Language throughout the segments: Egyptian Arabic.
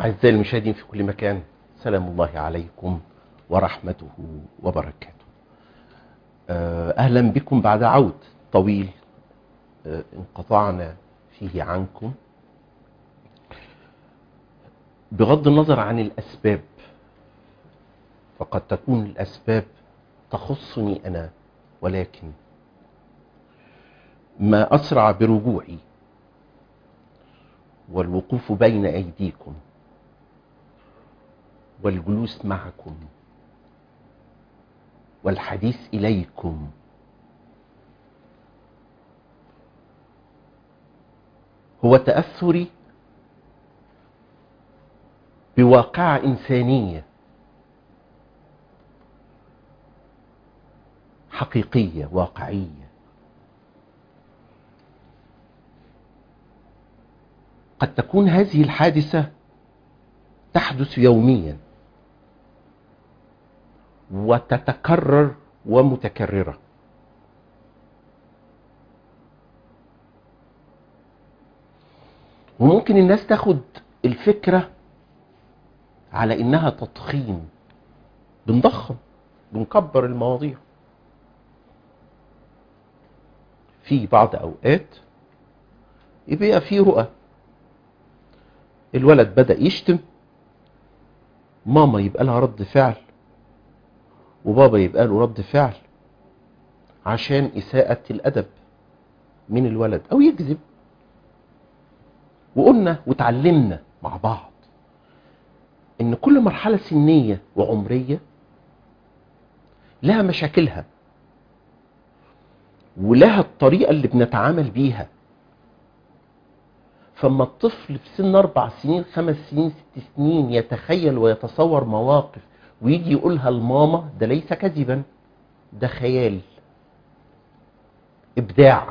أعزائي المشاهدين في كل مكان سلام الله عليكم ورحمته وبركاته آه، أهلا بكم بعد عود طويل آه، انقطعنا فيه عنكم بغض النظر عن الأسباب فقد تكون الأسباب تخصني أنا ولكن ما أسرع برجوعي والوقوف بين أيديكم والجلوس معكم والحديث إليكم هو تأثري بواقعة إنسانية حقيقية واقعية قد تكون هذه الحادثة تحدث يوميا وتتكرر ومتكررة وممكن الناس تاخد الفكرة على انها تضخيم بنضخم بنكبر المواضيع في بعض اوقات يبقى في رؤى الولد بدأ يشتم ماما يبقى لها رد فعل وبابا يبقى له رد فعل عشان إساءة الأدب من الولد أو يكذب وقلنا وتعلمنا مع بعض إن كل مرحلة سنية وعمرية لها مشاكلها ولها الطريقة اللي بنتعامل بيها فما الطفل في سن اربع سنين خمس سنين ست سنين يتخيل ويتصور مواقف ويجي يقولها لماما ده ليس كذبا ده خيال ابداع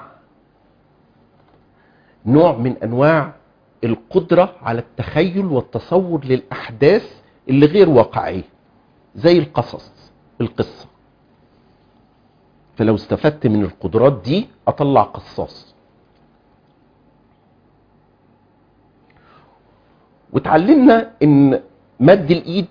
نوع من انواع القدرة على التخيل والتصور للاحداث اللي غير واقعية زي القصص القصة فلو استفدت من القدرات دي اطلع قصاص وتعلمنا ان مد الايد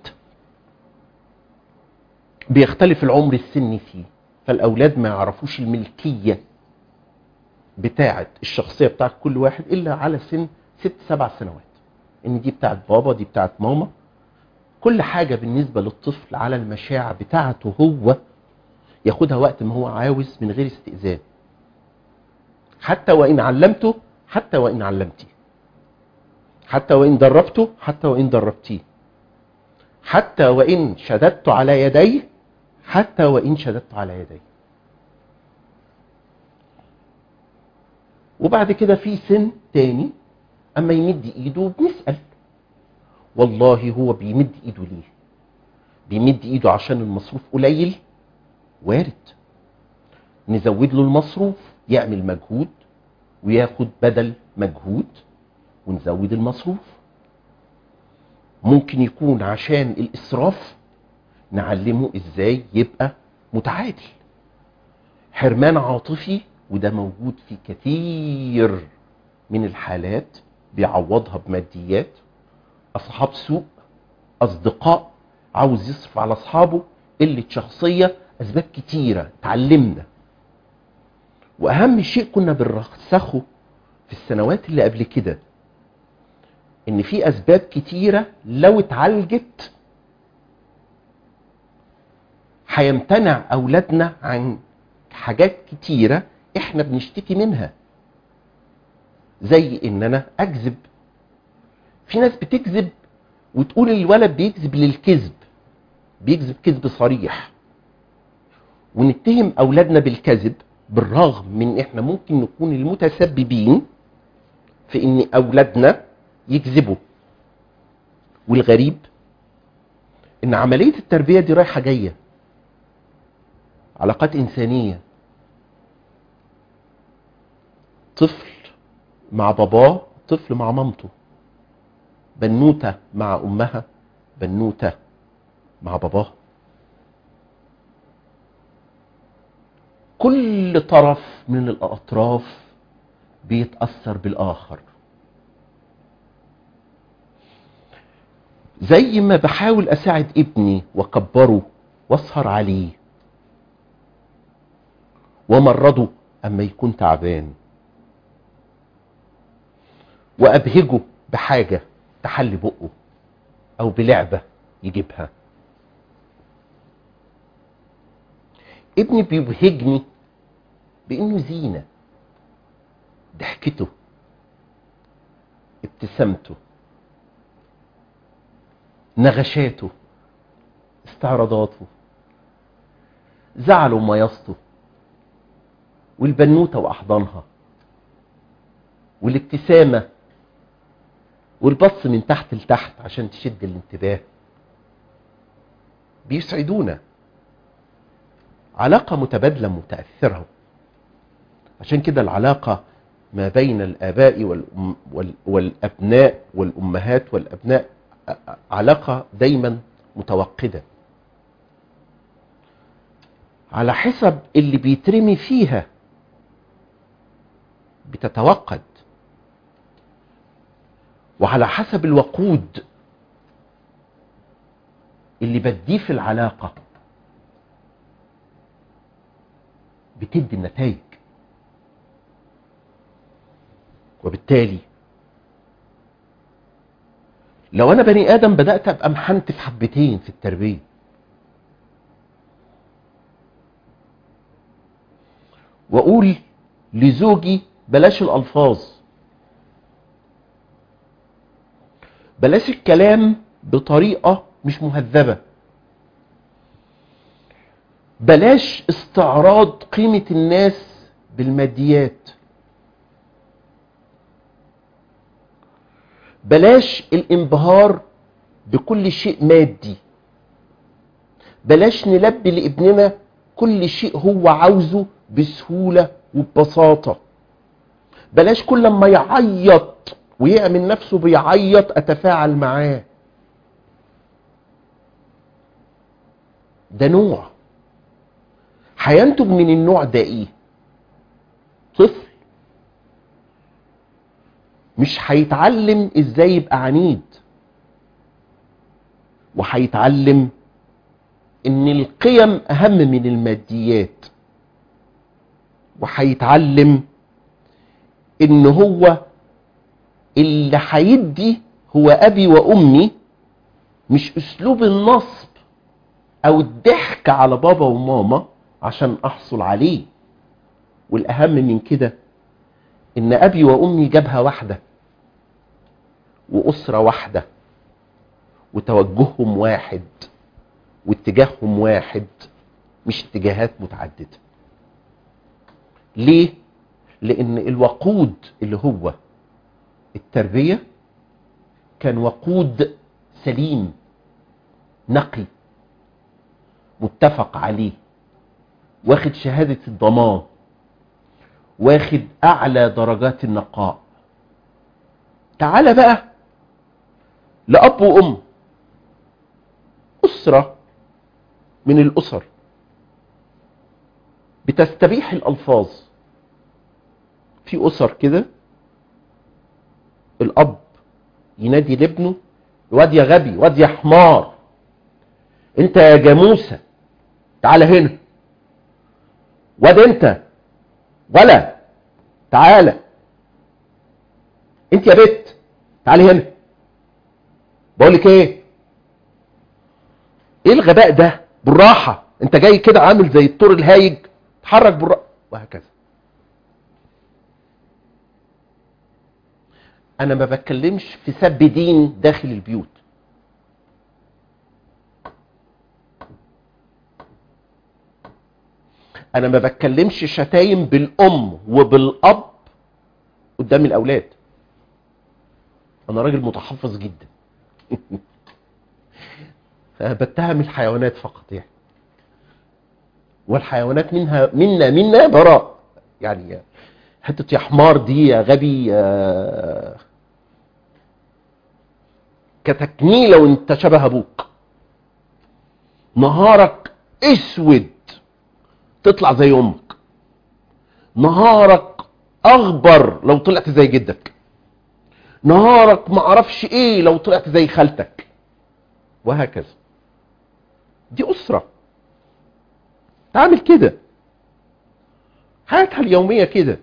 بيختلف العمر السني فيه فالاولاد ما يعرفوش الملكيه بتاعه الشخصيه بتاعت كل واحد الا على سن ست سبع سنوات ان دي بتاعت بابا دي بتاعت ماما كل حاجه بالنسبه للطفل على المشاعر بتاعته هو ياخدها وقت ما هو عاوز من غير استئذان حتى وان علمته حتى وان علمتيه حتى وإن دربته حتى وإن دربتيه حتى وإن شددت على يديه حتى وإن شددت على يديه وبعد كده في سن تاني أما يمد إيده بنسأل والله هو بيمد إيده ليه بيمد إيده عشان المصروف قليل وارد نزود له المصروف يعمل مجهود وياخد بدل مجهود ونزود المصروف ممكن يكون عشان الإسراف نعلمه إزاي يبقى متعادل حرمان عاطفي وده موجود في كثير من الحالات بيعوضها بماديات أصحاب سوء أصدقاء عاوز يصرف على أصحابه قلة شخصية أسباب كتيرة تعلمنا وأهم شيء كنا بنرسخه في السنوات اللي قبل كده ان في اسباب كتيره لو اتعالجت هيمتنع اولادنا عن حاجات كتيره احنا بنشتكي منها زي ان انا اكذب في ناس بتكذب وتقول الولد بيكذب للكذب بيكذب كذب صريح ونتهم اولادنا بالكذب بالرغم من احنا ممكن نكون المتسببين في ان اولادنا يكذبوا والغريب ان عملية التربية دي رايحة جاية علاقات انسانية طفل مع باباه طفل مع مامته بنوتة مع امها بنوتة مع باباه كل طرف من الاطراف بيتأثر بالاخر زي ما بحاول اساعد ابني واكبره واسهر عليه وامرضه اما يكون تعبان وابهجه بحاجه تحل بقه او بلعبه يجيبها ابني بيبهجني بانه زينه ضحكته ابتسامته نغشاته استعراضاته زعله ومياسته والبنوته واحضانها والابتسامه والبص من تحت لتحت عشان تشد الانتباه بيسعدونا علاقة متبادلة متأثرة عشان كده العلاقة ما بين الآباء والأم وال- والأبناء والأمهات والأبناء ع- علاقة دايما متوقدة على حسب اللي بيترمي فيها بتتوقد وعلى حسب الوقود اللي بديه في العلاقة بتدي النتائج وبالتالي لو انا بني ادم بدات ابقى محنت في حبتين في التربيه واقول لزوجي بلاش الالفاظ بلاش الكلام بطريقه مش مهذبه بلاش استعراض قيمه الناس بالماديات بلاش الانبهار بكل شيء مادي بلاش نلبي لابننا كل شيء هو عاوزه بسهولة وببساطة بلاش كل ما يعيط ويعمل نفسه بيعيط اتفاعل معاه ده نوع هينتج من النوع ده ايه طفل مش هيتعلم ازاي يبقى عنيد وهيتعلم ان القيم اهم من الماديات وهيتعلم ان هو اللي هيدي هو ابي وامي مش اسلوب النصب او الضحك على بابا وماما عشان احصل عليه والاهم من كده ان ابي وامي جبهه واحده واسره واحده وتوجههم واحد واتجاههم واحد مش اتجاهات متعدده ليه لان الوقود اللي هو التربيه كان وقود سليم نقي متفق عليه واخد شهاده الضمان واخد اعلى درجات النقاء تعال بقى لاب وام اسره من الاسر بتستبيح الالفاظ في اسر كده الاب ينادي لابنه واد يا غبي واد يا حمار انت يا جاموسه تعال هنا واد انت ولا تعالى انت يا بت تعالي هنا بقول لك ايه ايه الغباء ده بالراحه انت جاي كده عامل زي الطور الهايج اتحرك بالراحه وهكذا انا ما بتكلمش في سب دين داخل البيوت انا ما بتكلمش شتايم بالام وبالاب قدام الاولاد انا راجل متحفظ جدا بتهم الحيوانات فقط يعني والحيوانات منها منا منا براء يعني حته يا حمار دي يا غبي يا كتكنيله وانت شبه ابوك نهارك اسود تطلع زي امك نهارك اغبر لو طلعت زي جدك نهارك معرفش ايه لو طلعت زي خالتك وهكذا دي أسرة تعمل كده حياتها اليومية كده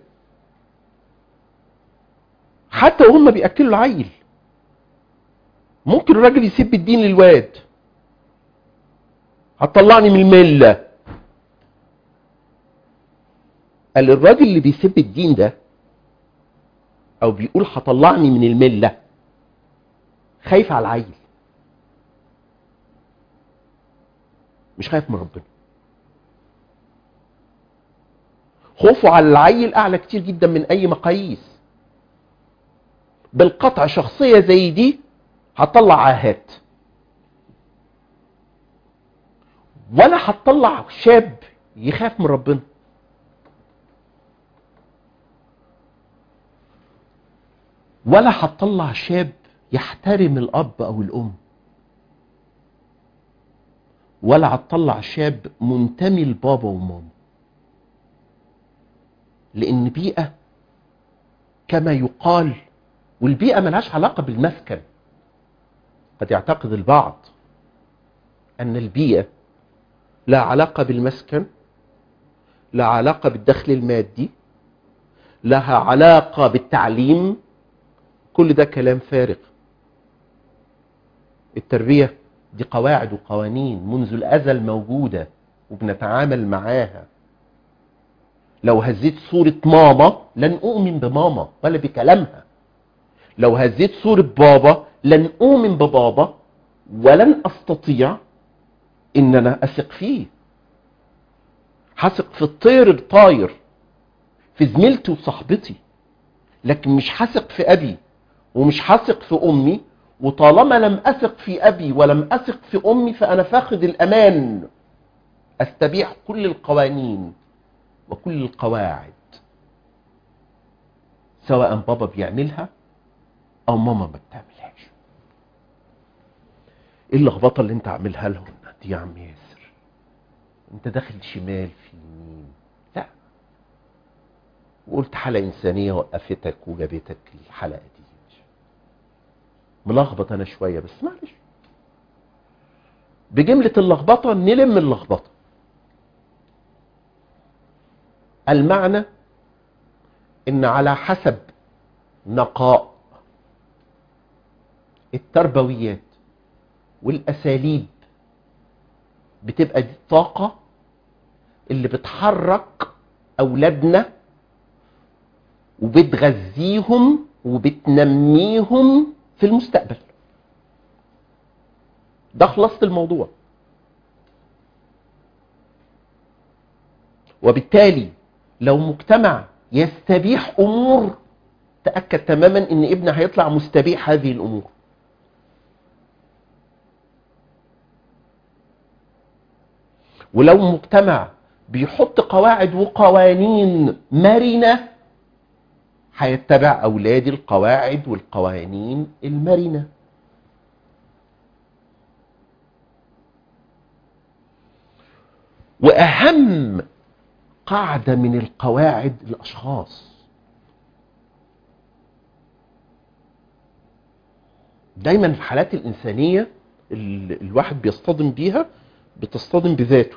حتى وهم بيأكلوا العيل ممكن الراجل يسيب الدين للواد هتطلعني من الملة قال الراجل اللي بيسيب الدين ده او بيقول هطلعني من الملة خايف على العيل مش خايف من ربنا خوفه على العيل اعلى كتير جدا من اي مقاييس بالقطع شخصية زي دي هتطلع عاهات ولا هتطلع شاب يخاف من ربنا ولا هتطلع شاب يحترم الاب او الام ولا هتطلع شاب منتمي لبابا وماما لان بيئه كما يقال والبيئه ملهاش علاقه بالمسكن قد يعتقد البعض ان البيئه لا علاقه بالمسكن لا علاقه بالدخل المادي لها علاقه بالتعليم كل ده كلام فارغ التربيه دي قواعد وقوانين منذ الازل موجوده وبنتعامل معاها لو هزيت صورة ماما لن أؤمن بماما ولا بكلامها لو هزيت صورة بابا لن أؤمن ببابا ولن أستطيع إن أنا أثق فيه هثق في الطير الطاير في زميلتي وصاحبتي لكن مش هثق في أبي ومش هثق في أمي وطالما لم أثق في أبي ولم أثق في أمي فأنا فاقد الأمان أستبيح كل القوانين وكل القواعد سواء بابا بيعملها او ماما ما بتعملهاش ايه اللخبطه اللي انت عاملها لهم دي يا عم ياسر انت داخل شمال في يمين لا وقلت حالة إنسانية وقفتك وجابتك الحلقة دي ملخبط أنا شوية بس معلش بجملة اللخبطة نلم اللخبطة المعنى ان على حسب نقاء التربويات والاساليب بتبقى دي الطاقة اللي بتحرك اولادنا وبتغذيهم وبتنميهم في المستقبل ده خلاصة الموضوع وبالتالي لو مجتمع يستبيح امور تاكد تماما ان ابنه هيطلع مستبيح هذه الامور ولو مجتمع بيحط قواعد وقوانين مرنه هيتبع اولادي القواعد والقوانين المرنه واهم قاعدة من القواعد الأشخاص دايما في الحالات الإنسانية ال- الواحد بيصطدم بيها بتصطدم بذاته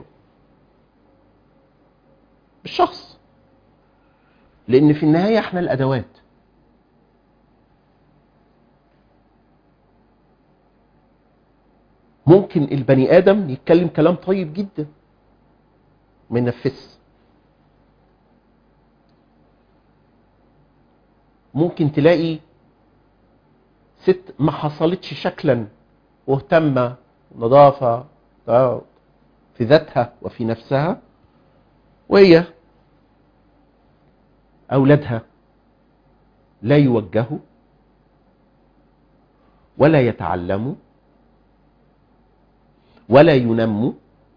بالشخص لأن في النهاية احنا الأدوات ممكن البني آدم يتكلم كلام طيب جدا ما ينفذش ممكن تلاقي ست ما حصلتش شكلا مهتمة نظافة في ذاتها وفي نفسها وهي أولادها لا يوجهوا ولا يتعلموا ولا ينموا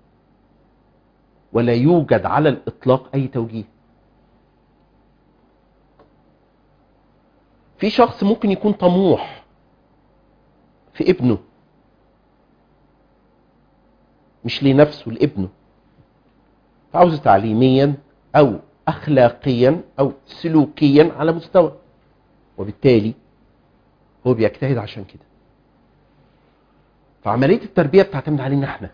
ولا يوجد على الإطلاق أي توجيه في شخص ممكن يكون طموح في ابنه مش لنفسه لابنه عاوز تعليميا او اخلاقيا او سلوكيا على مستوى وبالتالي هو بيجتهد عشان كده فعمليه التربيه بتعتمد علينا احنا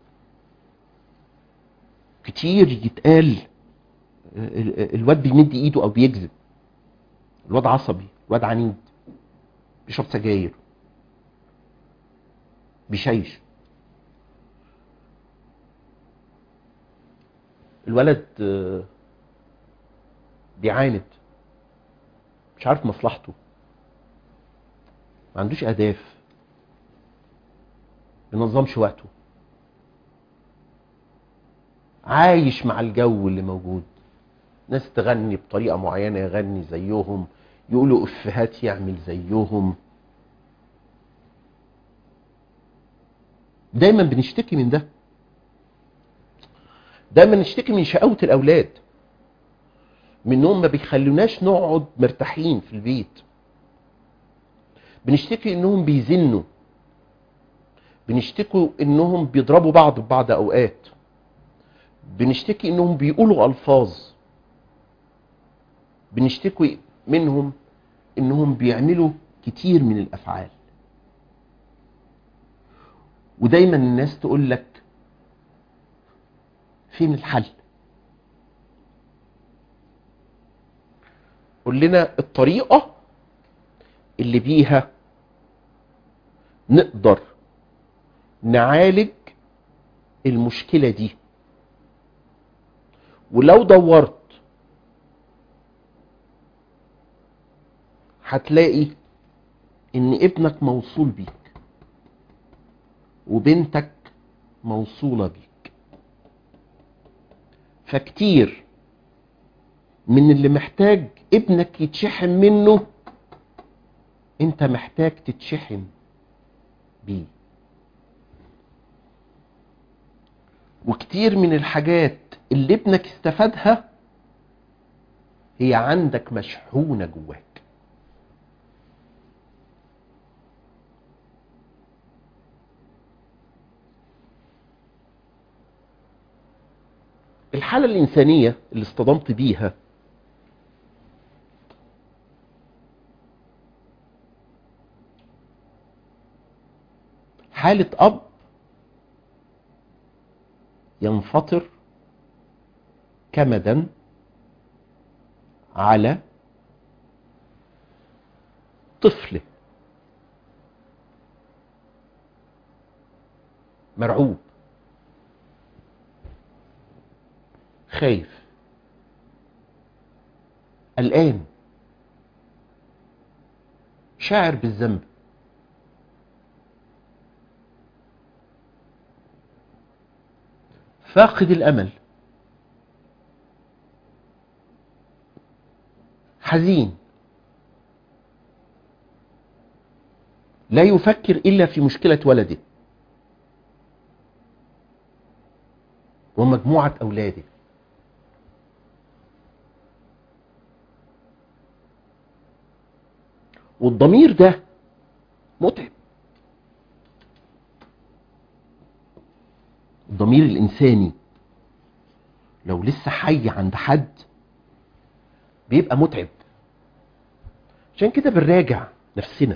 كتير يتقال ال- ال- الواد بيمد ايده او بيكذب الواد عصبي الواد عنيد بيشرب سجاير بيشيش الولد آه، بيعاند مش عارف مصلحته ما عندوش اهداف بينظمش وقته عايش مع الجو اللي موجود ناس تغني بطريقه معينه يغني زيهم يقولوا افيهات يعمل زيهم دايما بنشتكي من ده دايما نشتكي من شقاوة الأولاد من انهم ما بيخلوناش نقعد مرتاحين في البيت بنشتكي انهم بيزنوا بنشتكوا انهم بيضربوا بعض ببعض اوقات بنشتكي انهم بيقولوا الفاظ بنشتكي منهم انهم بيعملوا كتير من الافعال ودايما الناس تقول لك فين الحل قول لنا الطريقة اللي بيها نقدر نعالج المشكلة دي ولو دورت هتلاقي ان ابنك موصول بيك وبنتك موصولة بيك فكتير من اللي محتاج ابنك يتشحن منه انت محتاج تتشحن بيه وكتير من الحاجات اللي ابنك استفادها هي عندك مشحونة جواك الحالة الإنسانية اللي اصطدمت بيها حالة أب ينفطر كمدا على طفله مرعوب خايف قلقان شاعر بالذنب فاقد الامل حزين لا يفكر الا في مشكله ولده ومجموعه اولاده والضمير ده متعب الضمير الإنساني لو لسه حي عند حد بيبقى متعب عشان كده بنراجع نفسنا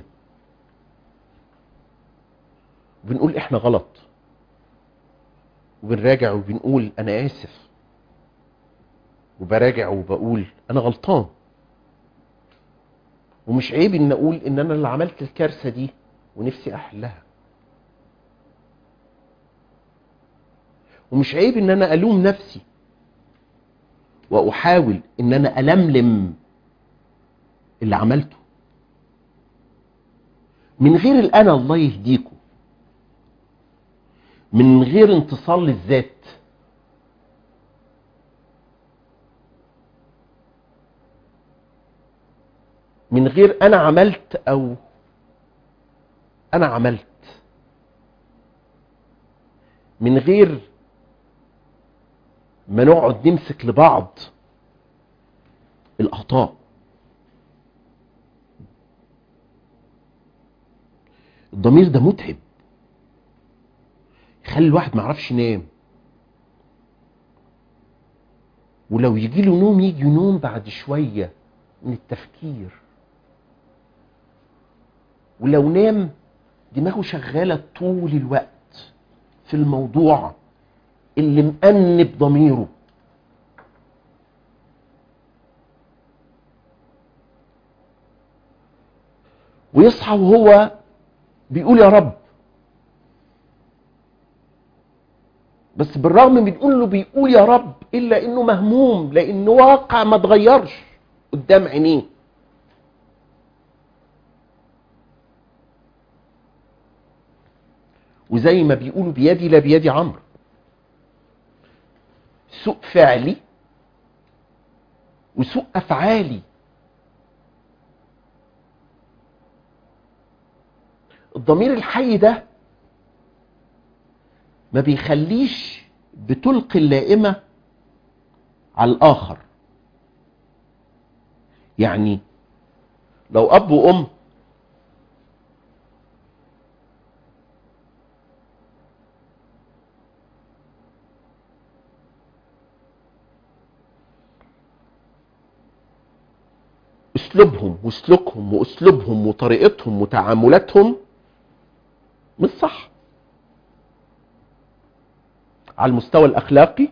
وبنقول احنا غلط وبنراجع وبنقول انا اسف وبراجع وبقول انا غلطان ومش عيب ان اقول ان انا اللي عملت الكارثه دي ونفسي احلها ومش عيب ان انا الوم نفسي واحاول ان انا الملم اللي عملته من غير الانا الله يهديكم من غير انتصار للذات من غير انا عملت او انا عملت من غير ما نقعد نمسك لبعض الاخطاء الضمير ده متعب يخلي الواحد ما يعرفش ينام ولو يجي له نوم يجي نوم بعد شويه من التفكير ولو نام دماغه شغالة طول الوقت في الموضوع اللي مأنب ضميره ويصحى وهو بيقول يا رب بس بالرغم من انه بيقول يا رب الا انه مهموم لان واقع ما اتغيرش قدام عينيه وزي ما بيقولوا بيدي لا بيدي عمرو سوء فعلي وسوء افعالي الضمير الحي ده ما بيخليش بتلقي اللائمة على الآخر يعني لو أب وأم اسلوبهم وسلوكهم واسلوبهم وطريقتهم وتعاملاتهم مش صح على المستوى الاخلاقي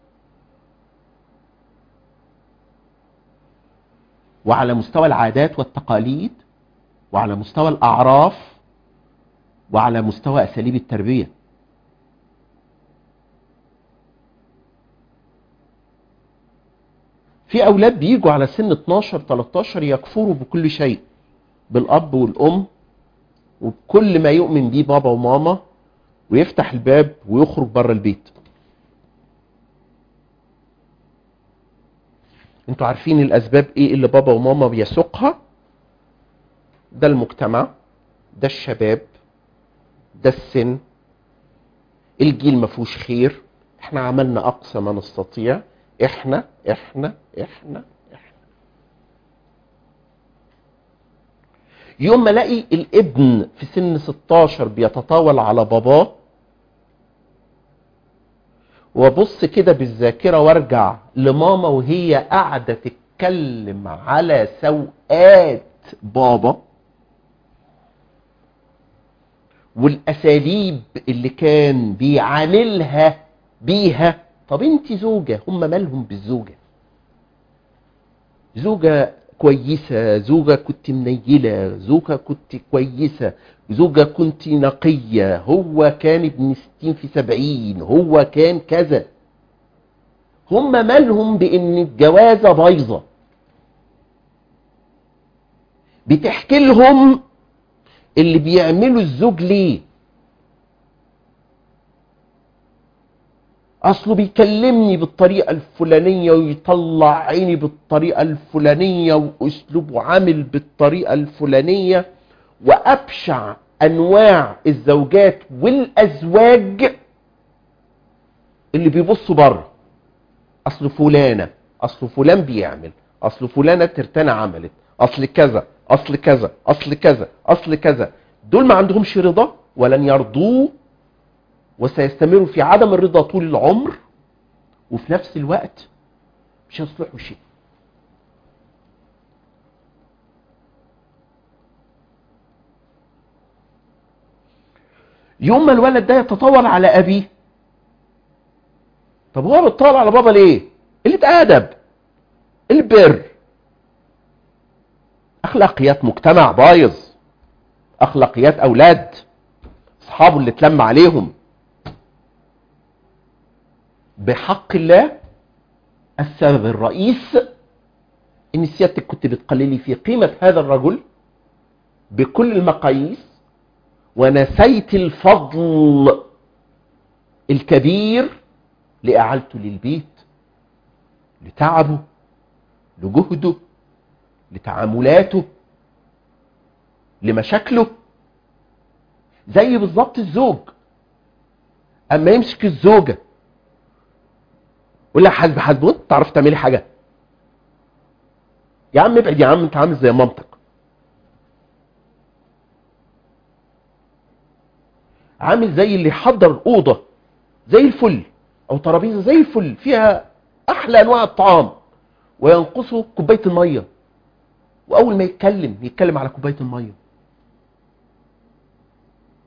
وعلى مستوى العادات والتقاليد وعلى مستوى الاعراف وعلى مستوى اساليب التربيه في اولاد بيجوا على سن 12 13 يكفروا بكل شيء بالاب والام وبكل ما يؤمن بيه بابا وماما ويفتح الباب ويخرج بره البيت انتوا عارفين الاسباب ايه اللي بابا وماما بيسوقها ده المجتمع ده الشباب ده السن الجيل ما فيهوش خير احنا عملنا اقصى ما نستطيع احنا احنا احنا احنا يوم ما الاقي الابن في سن 16 بيتطاول على باباه وابص كده بالذاكره وارجع لماما وهي قاعده تتكلم على سوءات بابا والاساليب اللي كان بيعاملها بيها طب انت زوجه هم مالهم بالزوجه زوجه كويسه زوجه كنت منيله زوجه كنت كويسه زوجه كنت نقيه هو كان ابن ستين في سبعين هو كان كذا هم مالهم بان الجوازه بايظه بتحكي لهم اللي بيعمله الزوج ليه اصله بيكلمني بالطريقه الفلانيه ويطلع عيني بالطريقه الفلانيه واسلوبه عامل بالطريقه الفلانيه وابشع انواع الزوجات والازواج اللي بيبصوا بره اصل فلانه اصل فلان بيعمل اصل فلانه ترتانة عملت اصل كذا اصل كذا اصل كذا اصل كذا دول ما عندهمش رضا ولن يرضوه وسيستمروا في عدم الرضا طول العمر وفي نفس الوقت مش هيصلحوا شيء يوم ما الولد ده يتطاول على ابيه طب هو بيتطاول على بابا ليه قله ادب البر اخلاقيات مجتمع بايظ اخلاقيات اولاد اصحابه اللي اتلم عليهم بحق الله السبب الرئيس ان سيادتك كنت بتقللي في قيمة هذا الرجل بكل المقاييس ونسيت الفضل الكبير لإعالته للبيت لتعبه لجهده لتعاملاته لمشاكله زي بالظبط الزوج اما يمسك الزوجه يقول لها حاسب حاسب تعرف تعملي حاجه يا عم ابعد يا عم انت عامل زي مامتك عامل زي اللي حضر اوضه زي الفل او ترابيزه زي الفل فيها احلى انواع الطعام وينقصه كوبايه الميه واول ما يتكلم يتكلم على كوبايه الميه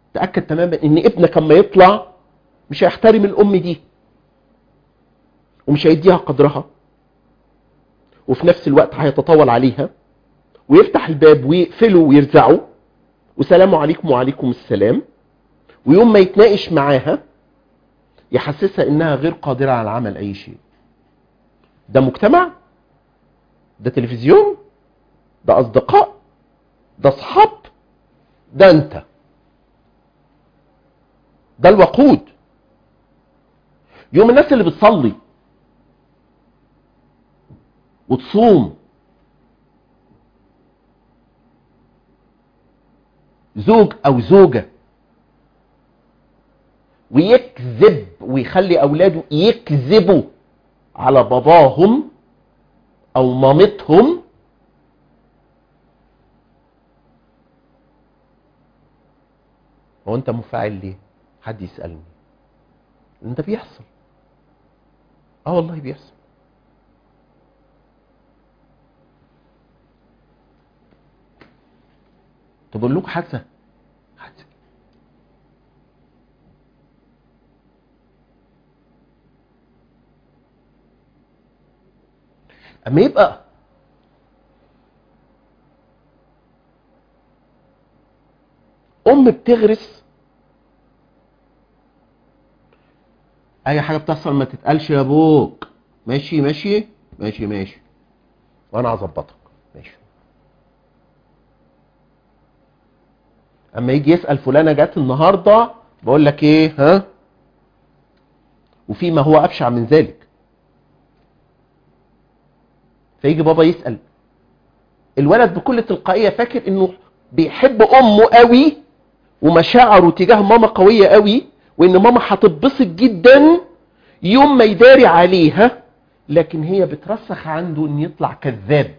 تاكد تماما ان ابنك اما يطلع مش هيحترم الام دي ومش هيديها قدرها وفي نفس الوقت هيتطاول عليها ويفتح الباب ويقفله ويرزعه وسلام عليكم وعليكم السلام ويوم ما يتناقش معاها يحسسها انها غير قادرة على عمل اي شيء ده مجتمع ده تلفزيون ده اصدقاء ده اصحاب ده انت ده الوقود يوم الناس اللي بتصلي وتصوم زوج او زوجة ويكذب ويخلي اولاده يكذبوا على باباهم او مامتهم هو انت مفاعل ليه حد يسألني انت بيحصل اه والله بيحصل طب اقول لكم حادثه حادثه اما يبقى ام بتغرس اي حاجه بتحصل ما تتقالش يا ابوك ماشي ماشي ماشي ماشي وانا هظبطك ماشي اما يجي يسال فلانه جت النهارده بقول لك ايه ها وفي ما هو ابشع من ذلك فيجي بابا يسال الولد بكل تلقائيه فاكر انه بيحب امه قوي ومشاعره تجاه ماما قويه قوي وان ماما هتتبسط جدا يوم ما يداري عليها لكن هي بترسخ عنده ان يطلع كذاب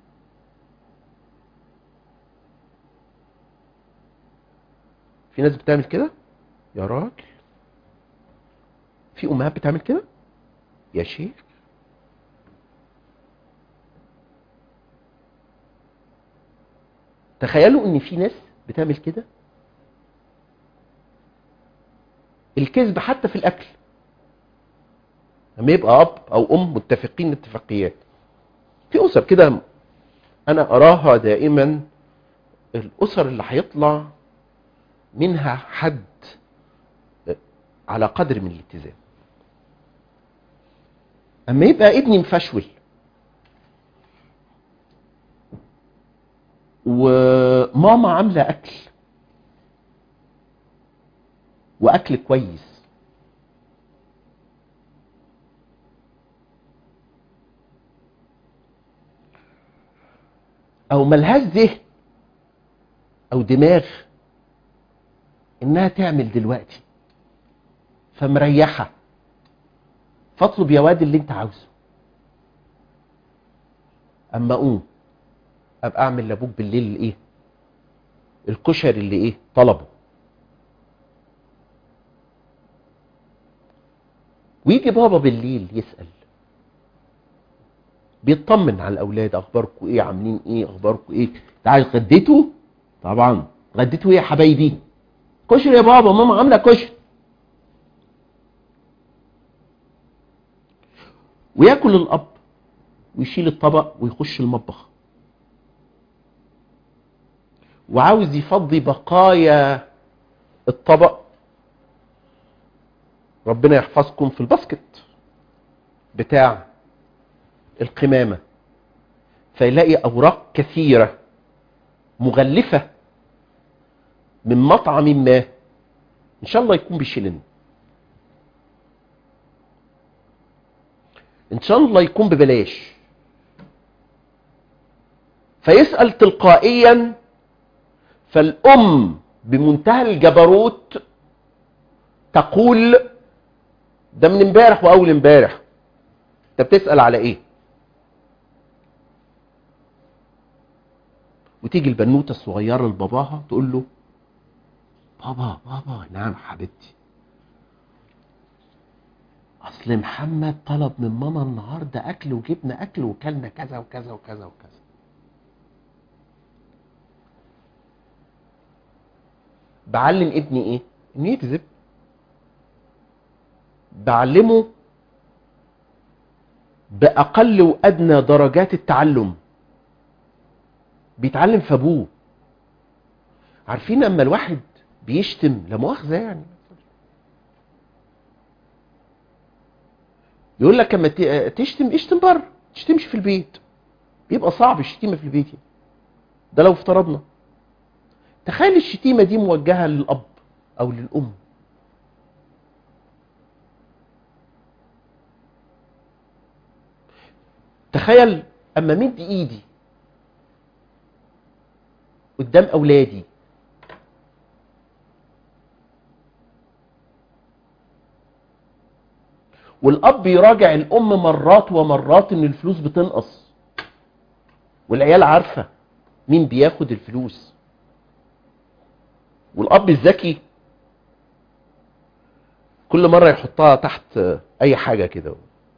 في ناس بتعمل كده يا راجل في امهات بتعمل كده يا شيخ تخيلوا ان في ناس بتعمل كده الكذب حتى في الاكل لما يبقى اب او ام متفقين اتفاقيات في اسر كده انا اراها دائما الاسر اللي هيطلع منها حد على قدر من الاتزان اما يبقى ابني مفشول وماما عامله اكل واكل كويس او ملهاش ذهن او دماغ انها تعمل دلوقتي فمريحه فاطلب يا واد اللي انت عاوزه اما اقوم ابقى اعمل لابوك بالليل الايه الكشري اللي ايه طلبه ويجي بابا بالليل يسأل بيطمن على الاولاد اخباركم ايه عاملين ايه اخباركم ايه تعال غديتوا طبعا غديتوا ايه يا حبايبي كشري يا بابا ماما عامله كشري وياكل الاب ويشيل الطبق ويخش المطبخ وعاوز يفضي بقايا الطبق ربنا يحفظكم في الباسكت بتاع القمامة فيلاقي أوراق كثيرة مغلفة من مطعم ما إن شاء الله يكون بشلن إن شاء الله يكون ببلاش فيسأل تلقائيا فالأم بمنتهى الجبروت تقول ده من امبارح واول امبارح انت بتسال على ايه وتيجي البنوته الصغيره لباباها تقول له بابا بابا نعم حبيبتي اصل محمد طلب من ماما النهارده اكل وجبنا اكل وكلنا كذا وكذا وكذا وكذا بعلم ابني ايه انه يكذب بعلمه باقل وادنى درجات التعلم بيتعلم في ابوه عارفين اما الواحد بيشتم لا مؤاخذه يعني يقول لك اما ت- تشتم اشتم بره تشتمش في البيت بيبقى صعب الشتيمه في البيت يعني. ده لو افترضنا تخيل الشتيمه دي موجهه للاب او للام تخيل اما مد ايدي قدام اولادي والاب يراجع الام مرات ومرات ان الفلوس بتنقص والعيال عارفه مين بياخد الفلوس والاب الذكي كل مره يحطها تحت اي حاجه كده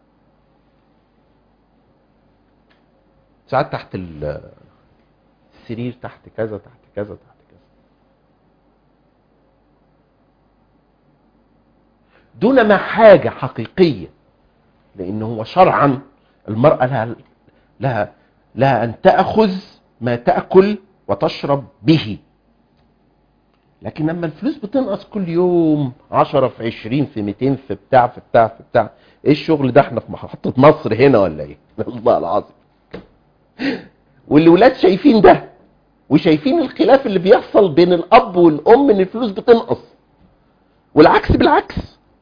ساعات تحت ال- السرير تحت كذا تحت كذا تحت كذا دون ما حاجة حقيقية لأن هو شرعا المرأة لها لها لها أن تأخذ ما تأكل وتشرب به لكن لما الفلوس بتنقص كل يوم 10 في 20 في 200 في بتاع في بتاع في بتاع ايه الشغل ده احنا في محطة مصر هنا ولا ايه والله العظيم والولاد شايفين ده وشايفين الخلاف اللي بيحصل بين الاب والام ان الفلوس بتنقص والعكس بالعكس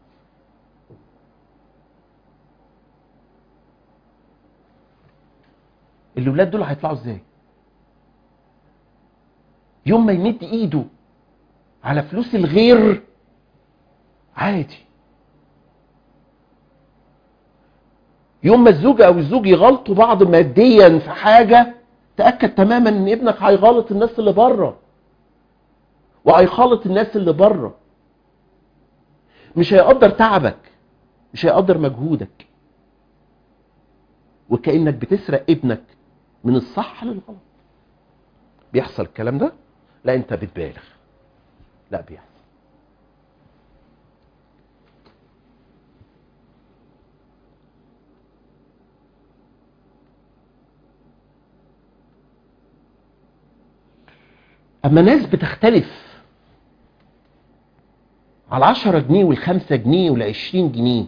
الولاد دول هيطلعوا ازاي يوم ما يمد ايده على فلوس الغير عادي يوم ما الزوجة او الزوج يغلطوا بعض ماديا في حاجة تأكد تماما ان ابنك هيغلط الناس اللي بره وهيخالط الناس اللي بره مش هيقدر تعبك مش هيقدر مجهودك وكأنك بتسرق ابنك من الصح للغلط بيحصل الكلام ده لا انت بتبالغ لا بيحصل اما ناس بتختلف على العشرة جنيه والخمسة جنيه والعشرين جنيه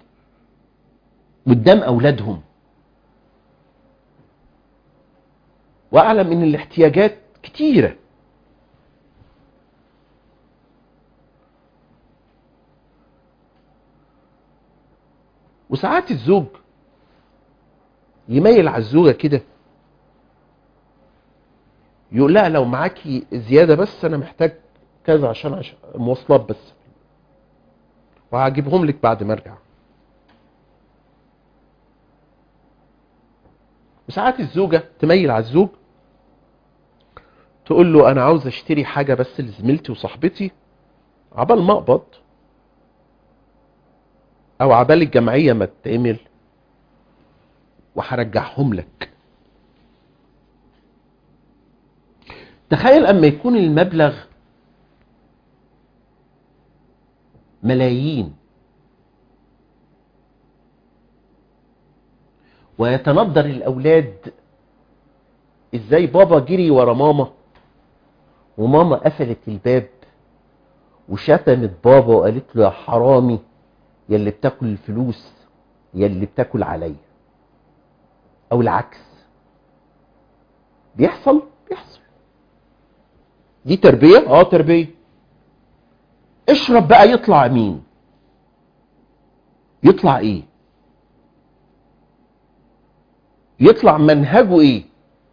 قدام اولادهم واعلم ان الاحتياجات كتيره وساعات الزوج يميل على الزوجه كده يقول لها لو معاكي زياده بس انا محتاج كذا عشان عشان مواصلات بس وهجيبهم لك بعد ما ارجع وساعات الزوجه تميل على الزوج تقول له انا عاوز اشتري حاجه بس لزميلتي وصاحبتي عبال ما اقبض او عبال الجمعيه ما تتعمل وهرجعهم لك تخيل اما يكون المبلغ ملايين ويتندر الاولاد ازاي بابا جري ورا ماما وماما قفلت الباب وشتمت بابا وقالت له يا حرامي يا اللي بتاكل الفلوس يا اللي بتاكل عليا او العكس بيحصل بيحصل دي تربيه اه تربيه اشرب بقى يطلع مين يطلع ايه يطلع منهجه ايه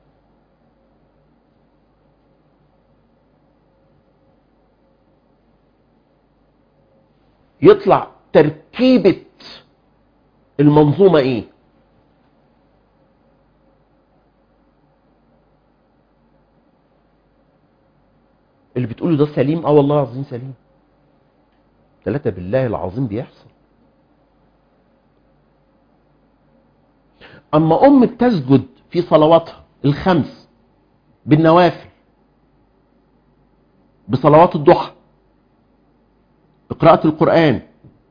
يطلع تركيبة المنظومة ايه اللي بتقوله ده سليم اه والله العظيم سليم ثلاثة بالله العظيم بيحصل اما ام تسجد في صلواتها الخمس بالنوافل بصلوات الضحى بقراءة القرآن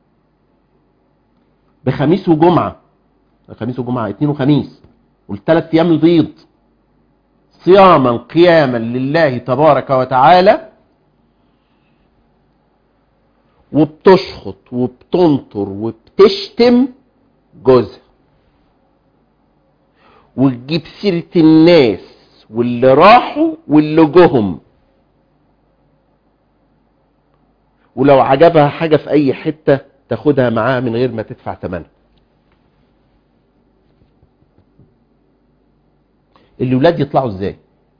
بخميس وجمعة خميس وجمعة اثنين وخميس والثلاث ايام البيض صياما قياما لله تبارك وتعالى وبتشخط وبتنطر وبتشتم جوزها وتجيب سيرة الناس واللي راحوا واللي جهم ولو عجبها حاجة في اي حتة تاخدها معاها من غير ما تدفع ثمنها الولاد يطلعوا ازاي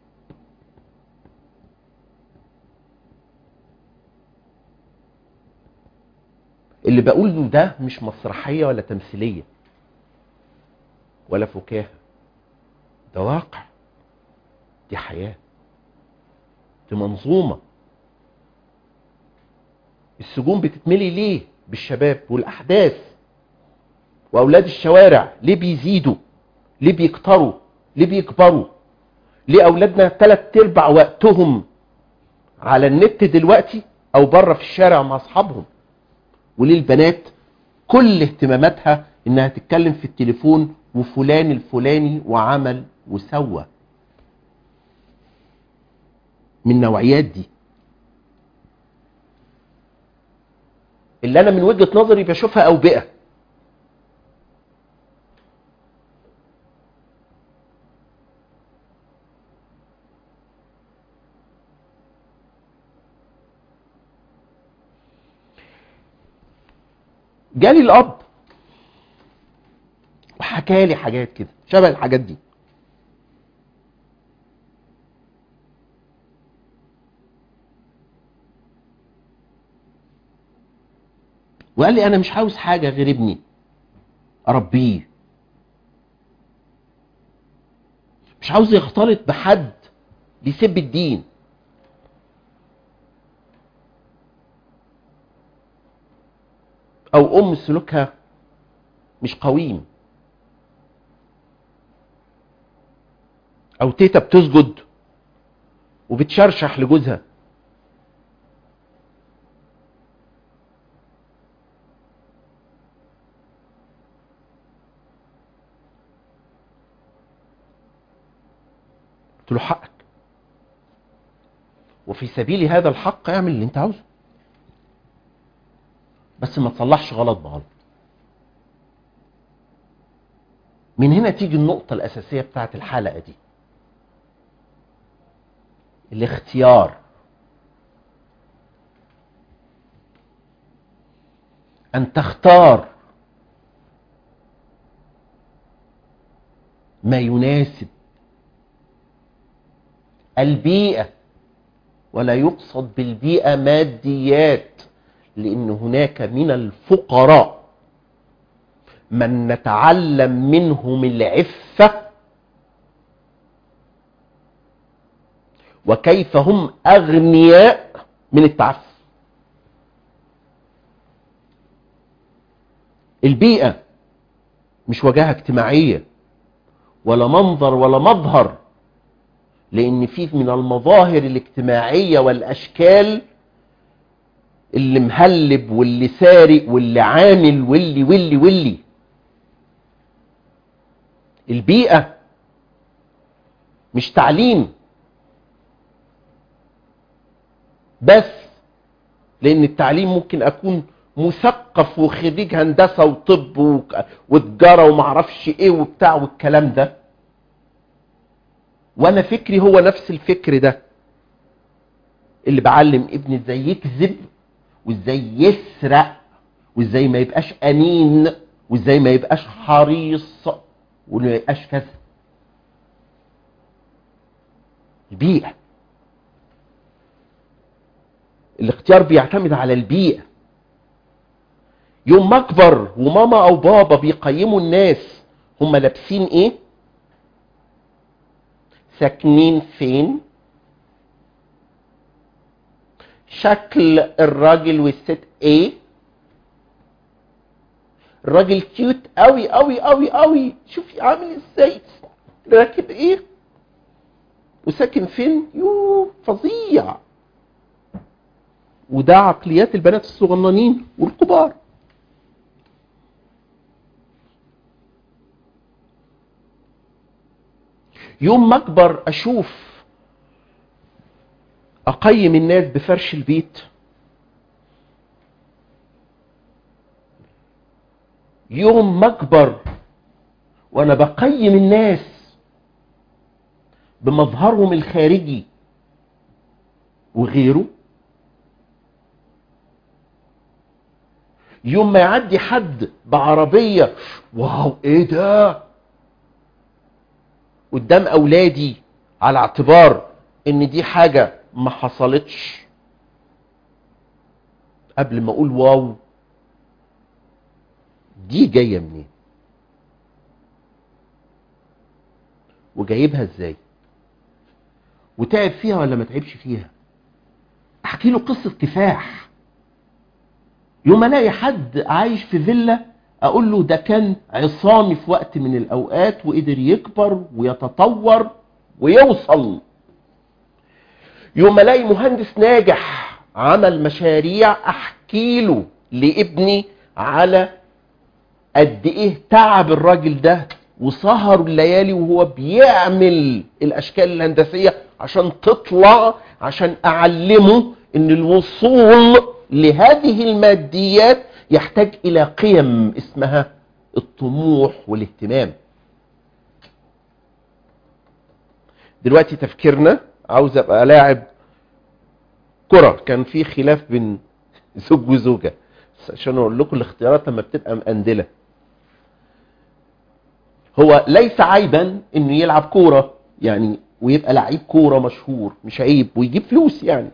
اللي بقوله ده مش مسرحية ولا تمثيلية ولا فكاهة ده واقع دي حياة دي منظومة السجون بتتملي ليه بالشباب والأحداث وأولاد الشوارع ليه بيزيدوا ليه بيكتروا ليه بيكبروا ليه أولادنا تلات ارباع وقتهم على النت دلوقتي أو بره في الشارع مع أصحابهم وليه البنات كل اهتماماتها انها تتكلم في التليفون وفلان الفلاني وعمل وسوى من النوعيات دي اللي انا من وجهة نظري بشوفها اوبئة جالي الاب وحكى لي حاجات كده شبه الحاجات دي وقال لي انا مش عاوز حاجه غير ابني اربيه مش عاوز يختلط بحد بيسب الدين او ام سلوكها مش قويم او تيتا بتسجد وبتشرشح لجوزها قلت له حقك وفي سبيل هذا الحق اعمل اللي انت عاوزه بس ما تصلحش غلط بغلط من هنا تيجي النقطة الأساسية بتاعت الحلقة دي الاختيار أن تختار ما يناسب البيئة ولا يقصد بالبيئة ماديات لأن هناك من الفقراء من نتعلم منهم العفة وكيف هم أغنياء من التعفف البيئة مش وجهة اجتماعية ولا منظر ولا مظهر لأن في من المظاهر الاجتماعية والأشكال اللي مهلب واللي سارق واللي عامل واللي واللي واللي البيئة مش تعليم بس لان التعليم ممكن اكون مثقف وخريج هندسة وطب وتجارة ومعرفش ايه وبتاع والكلام ده وانا فكري هو نفس الفكر ده اللي بعلم ابني ازاي يكذب وازاي يسرق وازاي ما يبقاش امين وازاي ما يبقاش حريص وما يبقاش كذا البيئة الاختيار بيعتمد على البيئة يوم ما اكبر وماما او بابا بيقيموا الناس هم لابسين ايه ساكنين فين شكل الراجل والست ايه الراجل كيوت قوي قوي قوي قوي شوفي عامل ازاي راكب ايه وساكن فين يو فظيع وده عقليات البنات الصغننين والكبار يوم ما اكبر اشوف اقيم الناس بفرش البيت يوم ما اكبر وانا بقيم الناس بمظهرهم الخارجي وغيره يوم ما يعدي حد بعربية واو ايه ده قدام اولادي على اعتبار ان دي حاجة ما حصلتش قبل ما اقول واو دي جاية منين وجايبها ازاي وتعب فيها ولا ما تعبش فيها احكي له قصة كفاح يوم الاقي حد عايش في فيلا اقول له ده كان عصامي في وقت من الاوقات وقدر يكبر ويتطور ويوصل يوم الاقي مهندس ناجح عمل مشاريع احكي له لابني على قد ايه تعب الراجل ده وسهر الليالي وهو بيعمل الاشكال الهندسيه عشان تطلع عشان اعلمه ان الوصول لهذه الماديات يحتاج الى قيم اسمها الطموح والاهتمام دلوقتي تفكيرنا عاوز ابقى لاعب كرة كان في خلاف بين زوج وزوجة بس عشان اقول لكم الاختيارات لما بتبقى مقندلة هو ليس عيبا انه يلعب كورة يعني ويبقى لعيب كورة مشهور مش عيب ويجيب فلوس يعني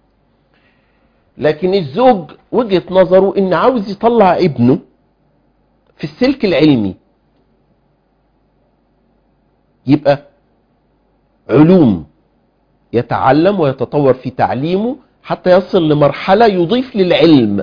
لكن الزوج وجهة نظره ان عاوز يطلع ابنه في السلك العلمي يبقى علوم يتعلم ويتطور في تعليمه حتى يصل لمرحلة يضيف للعلم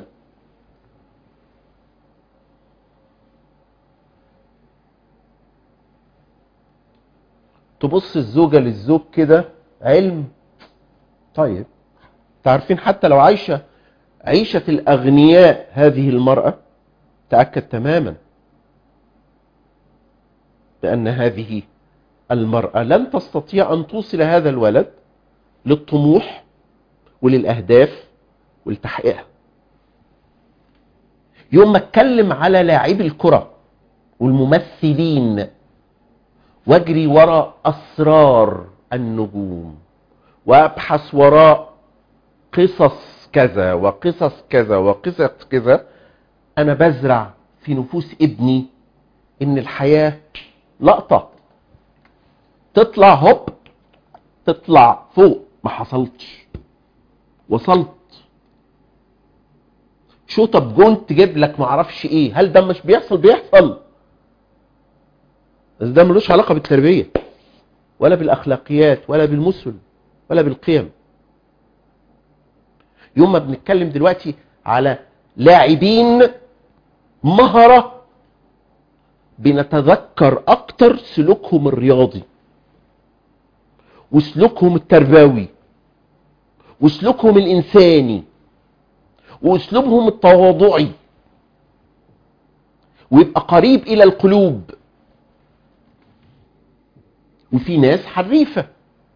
تبص الزوجة للزوج كده علم طيب تعرفين حتى لو عايشة عيشة الأغنياء هذه المرأة تأكد تماما بأن هذه المرأة لن تستطيع أن توصل هذا الولد للطموح وللأهداف ولتحقيقها يوم ما اتكلم على لاعبي الكرة والممثلين واجري وراء أسرار النجوم وأبحث وراء قصص كذا وقصص كذا وقصص كذا أنا بزرع في نفوس ابني إن الحياة لقطة تطلع هوب تطلع فوق ما حصلتش وصلت شوطة بجون تجيب لك معرفش ايه هل ده مش بيحصل بيحصل بس ده ملوش علاقة بالتربية ولا بالأخلاقيات ولا بالمثل ولا بالقيم يوم ما بنتكلم دلوقتي على لاعبين مهرة بنتذكر أكتر سلوكهم الرياضي وسلوكهم التربوي وسلوكهم الإنساني وأسلوبهم التواضعي ويبقى قريب إلى القلوب وفي ناس حريفة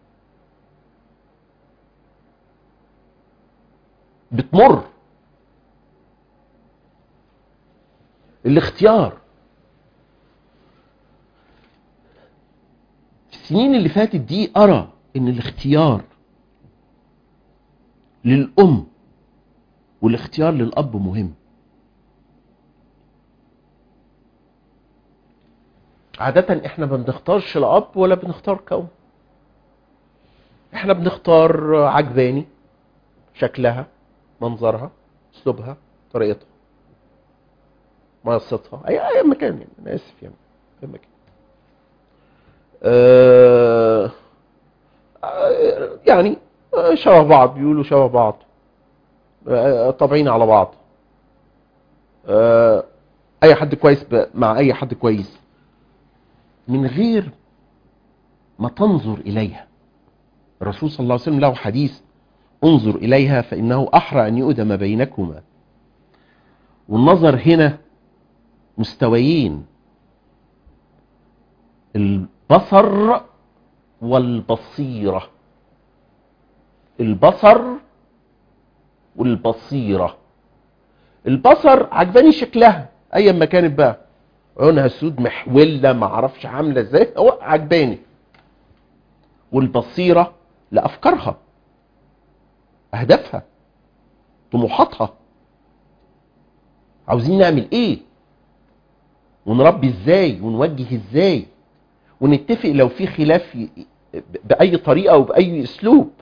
بتمر الاختيار في السنين اللي فاتت دي أرى إن الاختيار للأم والاختيار للأب مهم عادة احنا ما بنختارش الأب ولا بنختار كون احنا بنختار عجباني شكلها منظرها اسلوبها طريقتها مقصتها اي اي مكان يعني انا اسف يعني اي مكان آه آه، يعني آه، شبه بعض بيقولوا شبه بعض آه، طابعين على بعض آه، اي حد كويس ب- مع اي حد كويس من غير ما تنظر اليها الرسول صلى الله عليه وسلم له حديث انظر إليها فإنه أحرى أن يؤدى ما بينكما والنظر هنا مستويين البصر والبصيرة البصر والبصيرة البصر عجباني شكلها ايا ما كانت بقى عيونها سود محولة ما اعرفش عاملة ازاي هو عجباني والبصيرة لأفكارها أهدافها طموحاتها عاوزين نعمل ايه ونربي ازاي ونوجه ازاي ونتفق لو في خلاف ي- بأي طريقة وبأي اسلوب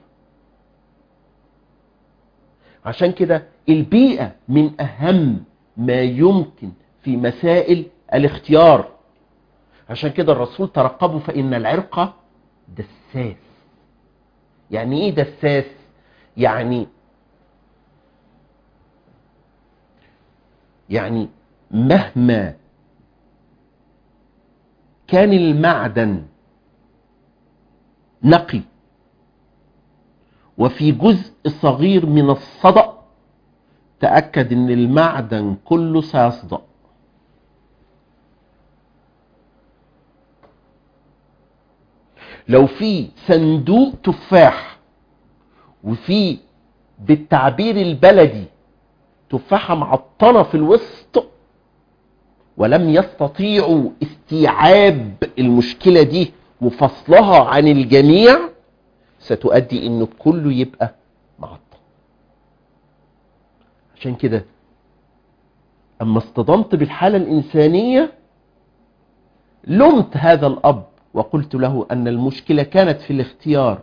عشان كده البيئة من أهم ما يمكن في مسائل الاختيار عشان كده الرسول ترقبوا فإن العرق دساس يعني ايه دساس يعني يعني مهما كان المعدن نقي وفي جزء صغير من الصدأ تأكد ان المعدن كله سيصدأ لو في صندوق تفاح وفي بالتعبير البلدي تفاحة معطنة في الوسط ولم يستطيعوا استيعاب المشكلة دي وفصلها عن الجميع ستؤدي انه كله يبقى معطل عشان كده اما اصطدمت بالحالة الانسانية لمت هذا الاب وقلت له ان المشكلة كانت في الاختيار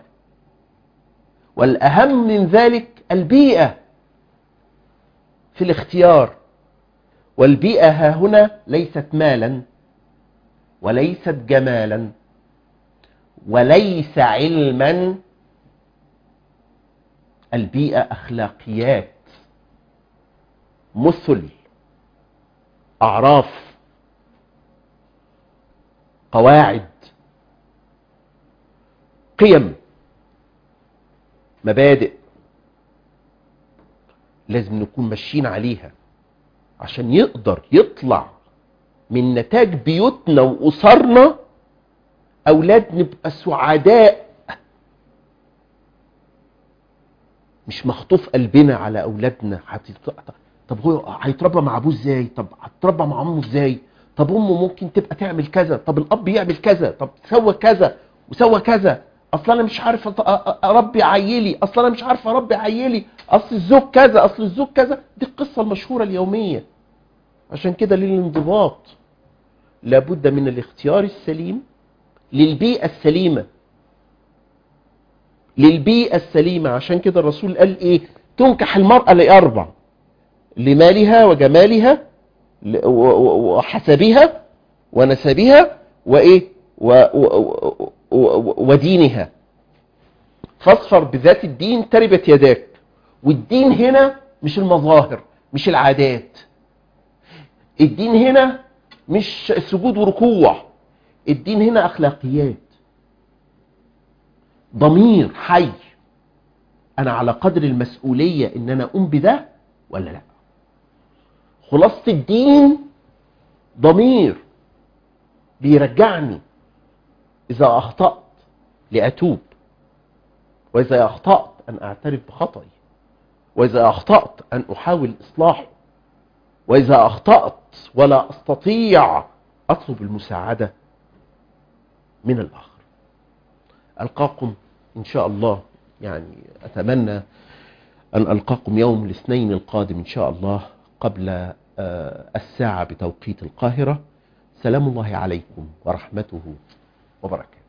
والاهم من ذلك البيئة في الاختيار والبيئة ها هنا ليست مالا وليست جمالا وليس علما البيئة أخلاقيات مثل أعراف قواعد قيم مبادئ لازم نكون ماشيين عليها عشان يقدر يطلع من نتاج بيوتنا وأسرنا أولاد نبقى سعداء مش مخطوف قلبنا على أولادنا هتت- طب هو هيتربى مع أبوه إزاي طب هتربى مع أمه إزاي طب أمه ممكن تبقى تعمل كذا طب الأب يعمل كذا طب سوى كذا وسوى كذا اصل انا مش عارف أط- أ- أ- اربي عيلي اصل انا مش عارف اربي عيلي اصل الزوج كذا اصل الزوج كذا دي القصه المشهوره اليوميه عشان كده للانضباط لابد من الاختيار السليم للبيئه السليمه للبيئه السليمه عشان كده الرسول قال ايه تنكح المراه لاربع لمالها وجمالها ل- و- و- وحسبها ونسبها وايه و- و- و- ودينها فاصفر بذات الدين تربت يداك والدين هنا مش المظاهر مش العادات الدين هنا مش سجود وركوع الدين هنا اخلاقيات ضمير حي انا على قدر المسؤولية ان انا اقوم بده ولا لا خلاصة الدين ضمير بيرجعني إذا أخطأت لأتوب وإذا أخطأت أن أعترف بخطئي وإذا أخطأت أن أحاول إصلاحه وإذا أخطأت ولا أستطيع أطلب المساعدة من الآخر ألقاكم إن شاء الله يعني أتمنى أن ألقاكم يوم الاثنين القادم إن شاء الله قبل آه، الساعة بتوقيت القاهرة سلام الله عليكم ورحمته وبركاته